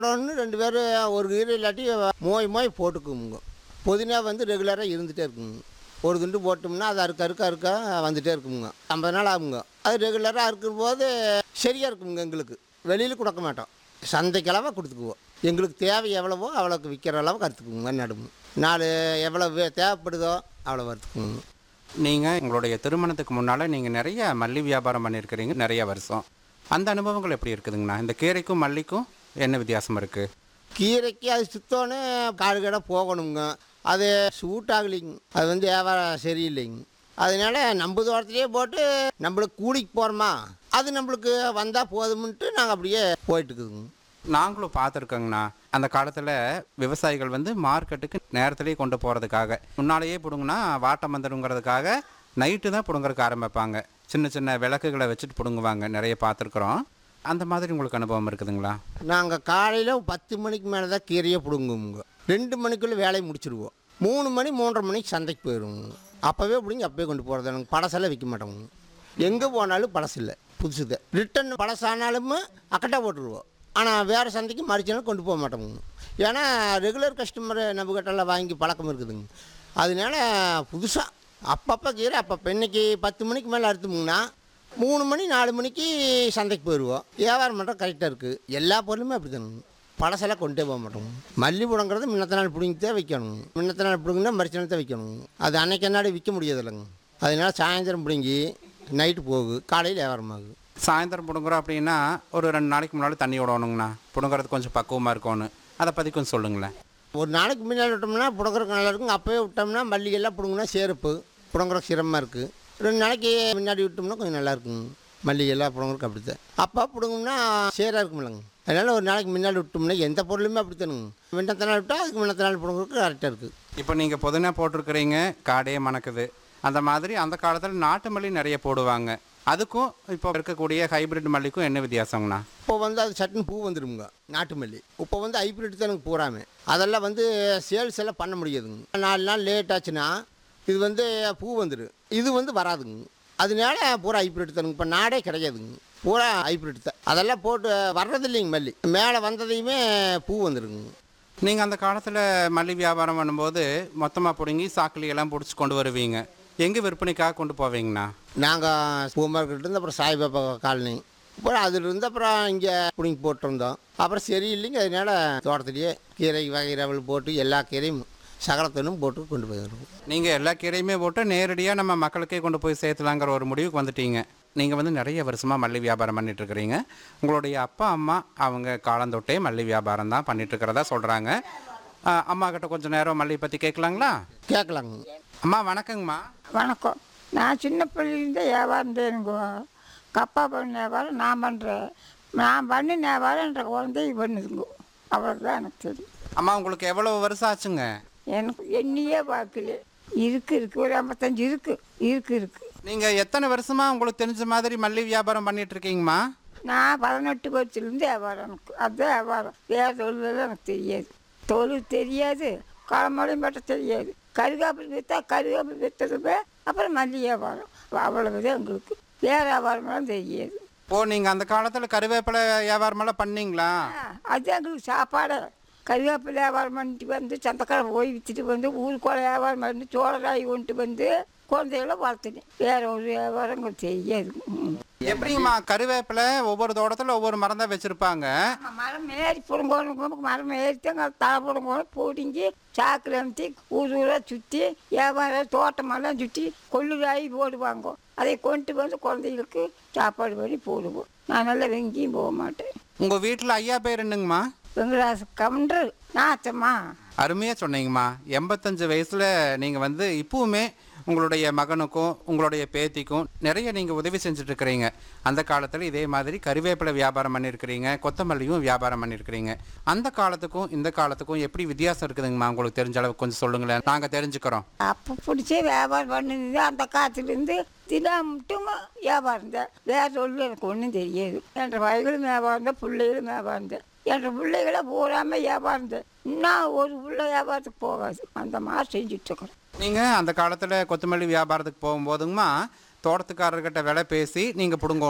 ஒன்று ரெண்டு பேரும் ஒரு கீரை இல்லாட்டி மோய் மோய் போட்டுக்குங்க புதினா வந்து ரெகுலராக இருந்துகிட்டே இருக்குங்க ஒரு துண்டு போட்டோம்னா அது அறுக்க அறுக்க அறுக்க வந்துகிட்டே இருக்குங்க ஐம்பது நாள் ஆகுங்க அது ரெகுலராக அறுக்கும் போது சரியாக இருக்குங்க எங்களுக்கு வெளியில் கொடுக்க மாட்டோம் சந்தைக்களவை கொடுத்துக்குவோம் எங்களுக்கு தேவை எவ்வளவோ அவ்வளோக்கு விற்கிற அளவுக்கு அறுத்துக்குங்க நடுము நாலு எவ்வளோ வே- தேவைப்படுதோ அவ்வளோ வறுத்துக்குங்க நீங்கள் உங்களுடைய திருமணத்துக்கு முன்னால் நீங்கள் நிறைய மல்லி வியாபாரம் பண்ணியிருக்கிறீங்க நிறைய வருஷம் அந்த அனுபவங்கள் எப்படி இருக்குதுங்கண்ணா இந்த கீரைக்கும் மல்லிக்கும் என்ன வித்தியாசம் இருக்குது கீரைக்கு அது சுத்தோன்னு காடு கடை போகணுங்க அது சூட் ஆகலைங்க அது வந்து வியாபாரம் சரியில்லைங்க அதனால நம்ம தோட்டத்திலே போட்டு நம்மளுக்கு கூலிக்கு போகிறோமா அது நம்மளுக்கு வந்தால் போதும்ன்ட்டு நாங்கள் அப்படியே போயிட்டு இருக்குதுங்க நாங்களும் பார்த்துருக்கோங்கண்ணா அந்த காலத்தில் விவசாயிகள் வந்து மார்க்கெட்டுக்கு நேரத்திலேயே கொண்டு போகிறதுக்காக முன்னாலேயே பிடுங்கினா வாட்டம் வந்துடுங்கிறதுக்காக நைட்டு தான் பிடுங்கறதுக்கு ஆரம்பிப்பாங்க சின்ன சின்ன விளக்குகளை வச்சுட்டு பிடுங்குவாங்க நிறைய பார்த்துருக்குறோம் அந்த மாதிரி உங்களுக்கு அனுபவம் இருக்குதுங்களா நாங்கள் காலையில் பத்து மணிக்கு மேலே தான் கீரையை பிடுங்குவோங்க ரெண்டு மணிக்குள்ளே வேலையை முடிச்சிடுவோம் மூணு மணி மூன்றரை மணிக்கு சந்தைக்கு போயிடுவோங்க அப்போவே பிடிங்கி அப்போவே கொண்டு போகிறது எனக்கு பழசெல்லாம் விற்க மாட்டோங்க எங்கே போனாலும் பழசு இல்லை புதுசு தான் ரிட்டன் பழசானாலும் அக்கட்டா போட்டுருவோம் ஆனால் வேறு சந்தைக்கு மறுச்சாலும் கொண்டு போக மாட்டோங்க ஏன்னா ரெகுலர் கஸ்டமர் நம்ம கிட்டலாம் வாங்கி பழக்கம் இருக்குதுங்க அதனால புதுசாக அப்பப்போ கீரை அப்பப்போ இன்னைக்கு பத்து மணிக்கு மேலே அறுத்துமுங்கன்னா மூணு மணி நாலு மணிக்கு சந்தைக்கு போயிடுவோம் வியாபாரம் பண்ணுறது கரெக்டாக இருக்குது எல்லா பொருளுமே அப்படி தானுங்க பழசெல்லாம் கொண்டே போக மாட்டோம் மல்லி புடங்கிறது முன்னத்த நாள் பிடிங்கிட்டே வைக்கணும் முன்னத்த நாள் பிடுங்கினா மறுச்சனத்தை வைக்கணும் அது அன்னைக்கு என்னாடி விற்க முடியாது இல்லைங்க அதனால சாயந்தரம் பிடுங்கி நைட்டு போகுது காலையில் வியாபாரம் ஆகுது சாயந்தரம் பிடுங்குறோம் அப்படின்னா ஒரு ரெண்டு நாளைக்கு முன்னாடி தண்ணி விடணுங்கண்ணா பிடுங்குறது கொஞ்சம் பக்குவமாக இருக்கணும் அதை பற்றி கொஞ்சம் சொல்லுங்களேன் ஒரு நாளைக்கு முன்னாடி விட்டோம்னா புடங்குறதுக்கு நல்லா இருக்குங்க அப்போவே விட்டோம்னா மல்லி எல்லாம் பிடுங்கினா சேருப்பு புடங்குறதுக்கு சிரமமாக இருக்குது ரெண்டு நாளைக்கு முன்னாடி விட்டோம்னா கொஞ்சம் நல்லா இருக்குங்க மல்லிகை எல்லாம் புடங்குறதுக்கு அப்படி தான் அப்போ பிடுங்கோம்னா சேராக இருக்குமில்லங்க அதனால் ஒரு நாளைக்கு முன்னாடி விட்டோம்னா எந்த பொருளுமே அப்படி தானுங்க முன்னத்த நாள் விட்டால் அதுக்கு முன்னத்த நாள் பிடுங்குறதுக்கு கரெக்டாக இருக்குது இப்போ நீங்கள் புதினா போட்டிருக்கிறீங்க காடே மணக்குது அந்த மாதிரி அந்த காலத்தில் நாட்டு மல்லி நிறைய போடுவாங்க அதுக்கும் இப்போ இருக்கக்கூடிய ஹைபிரிட் மல்லிக்கும் என்ன வித்தியாசங்கண்ணா இப்போ வந்து அது சட்டுன்னு பூ வந்துடுங்க நாட்டு மல்லி இப்போ வந்து ஹைப்ரிட் தான் எனக்கு பூராமே அதெல்லாம் வந்து சேல்ஸ் எல்லாம் பண்ண முடியாதுங்க நாலு நாள் லேட் ஆச்சுன்னா இது வந்து பூ வந்துடும் இது வந்து வராதுங்க அதனால பூரா ஹைப்ரிட் தானுங்க இப்போ நாடே கிடையாதுங்க பூரா ஹைப்ரிட் தான் அதெல்லாம் போட்டு வர்றது இல்லைங்க மல்லி மேலே வந்ததையுமே பூ வந்துடுங்க நீங்கள் அந்த காலத்தில் மல்லி வியாபாரம் பண்ணும்போது மொத்தமாக பிடுங்கி சாக்கிலி எல்லாம் பிடிச்சி கொண்டு வருவீங்க எங்கே விற்பனைக்காக கொண்டு போவீங்கண்ணா நாங்கள் பூ மார்க்கெட் இருந்து அப்புறம் சாய்பாபா காலனி அப்புறம் அதுலேருந்து அப்புறம் இங்கே பிடிங்கி போட்டிருந்தோம் அப்புறம் சரியில்லைங்க அதனால தோட்டத்துலேயே கீரை வகைரவல் போட்டு எல்லா கீரையும் சகலத்தனும் போட்டு கொண்டு போயிடுவோம் நீங்கள் எல்லா கீரையுமே போட்டு நேரடியாக நம்ம மக்களுக்கே கொண்டு போய் சேர்த்துலாங்கிற ஒரு முடிவுக்கு வந்துட்டீங்க நீங்கள் வந்து நிறைய வருஷமாக மல்லி வியாபாரம் பண்ணிட்டு இருக்கிறீங்க உங்களுடைய அப்பா அம்மா அவங்க காலந்தொட்டே மல்லி வியாபாரம் தான் பண்ணிட்டு இருக்கிறதா சொல்கிறாங்க அம்மா கிட்ட கொஞ்சம் நேரம் மல்லி பற்றி கேட்கலாங்களா கேட்கலாங்க அம்மா வணக்கங்கம்மா வணக்கம் நான் சின்ன பிள்ளைலேருந்து வியாபாரம் செய்யணுங்க கப்பா பண்ண வியாபாரம் நான் பண்ணுறேன் நான் பண்ணி வியாபாரம் என்ற குழந்தை பண்ணுதுங்க அவ்வளோதான் எனக்கு தெரியும் அம்மா உங்களுக்கு எவ்வளோ வருஷம் ஆச்சுங்க எனக்கு எண்ணியே பார்க்கல இருக்கு இருக்கு ஒரு ஐம்பத்தஞ்சு இருக்கு இருக்கு இருக்கு நீங்கள் எத்தனை வருஷமாக உங்களுக்கு தெரிஞ்ச மாதிரி மல்லி வியாபாரம் பண்ணிட்டு இருக்கீங்கம்மா நான் பதினெட்டு வருஷத்துலேருந்து வியாபாரம் எனக்கு அதுதான் வியாபாரம் வேறு தொழிலெல்லாம் எனக்கு தெரியாது தொழில் தெரியாது களமொழியும் பட்ட தெரியாது கருகாப்பில் விற்றா கருகாப்பில் விற்றதுமே அப்புறம் மல்லி வியாபாரம் அவ்வளவுதான் எங்களுக்கு வேறு வியாபாரமெல்லாம் தெரியாது ஓ நீங்கள் அந்த காலத்தில் கருவேப்பிலை வியாபாரமெல்லாம் பண்ணீங்களா ஆ, அது எங்களுக்கு சாப்பாடு கருவேப்பிலை வியாபாரம் பண்ணிட்டு வந்து சந்தக்கடை போய் விற்றுட்டு வந்து ஊருக்கோட வியாபாரம் பண்ணி சோளராய் கொண்டு வந்து குழந்தைகளை வளர்த்துனேன் வேற ஒரு வியாபாரம் எங்களுக்கு தெரியாது ம். எப்படிங்கம்மா கருவேப்பிலை ஒவ்வொரு தோட்டத்தில் ஒவ்வொரு மரம் தான் வச்சுருப்பாங்க ஆமா, மரம் ஏறி பிடுங்கணும் மரம் ஏறித்தாங்க தலை பிடுங்கணும் பிடுங்கி சாக்கில் அமுத்தி ஊர் ஊராக சுற்றி வியாபாரம் தோட்டமெல்லாம் சுற்றி கொள்ளுராயி போடுவாங்க அதை கொண்டு வந்து குழந்தைகளுக்கு சாப்பாடு பண்ணி போடுவோம் நான் நல்லா எங்கேயும் போக மாட்டேன் உங்கள் வீட்டில் ஐயா பேர் என்னங்கம்மா வெங்கடாச கவுண்டர் நாச்சம்மா அருமையாக சொன்னீங்கம்மா எண்பத்தஞ்சு வயசில் நீங்கள் வந்து இப்பவுமே உங்களுடைய மகனுக்கும் உங்களுடைய பேத்திக்கும் நிறைய நீங்கள் உதவி செஞ்சுட்டு இருக்கிறீங்க அந்த காலத்தில் இதே மாதிரி கருவேப்பிலை வியாபாரம் பண்ணியிருக்கிறீங்க கொத்தமல்லியும் வியாபாரம் பண்ணியிருக்கிறீங்க அந்த காலத்துக்கும் இந்த காலத்துக்கும் எப்படி வித்தியாசம் இருக்குதுங்கம்மா உங்களுக்கு தெரிஞ்ச அளவுக்கு கொஞ்சம் சொல்லுங்களேன் நாங்கள் தெரிஞ்சுக்கிறோம் அப்போ பிடிச்சி வியாபாரம் பண்ணுது அந்த காலத்துலேருந்து தினம் மட்டும் வியாபாரம் தான் வேற சொல்லு எனக்கு ஒன்றும் தெரியாது என்ற வயலும் வியாபாரம் தான் பிள்ளைகளும் வியாபாரம் தான் என்ற பிள்ளைகளை பூராம வியாபாரம் தான் இன்னும் ஒரு பிள்ளை வியாபாரத்துக்கு போகாது அந்த மாதிரி செஞ்சுட்ருக்குறோம் நீங்கள் அந்த காலத்தில் கொத்தமல்லி வியாபாரத்துக்கு போகும்போதுங்கம்மா தோட்டத்துக்காரர்கிட்ட விலை பேசி நீங்கள் பிடுங்கோணும்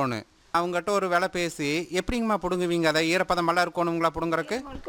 அவங்ககிட்ட ஒரு விலை பேசி எப்படிங்கம்மா பிடுங்குவீங்க அதை ஈரப்பதம் எல்லாம் இருக்கணுங்களா பிடுங்குறக்கு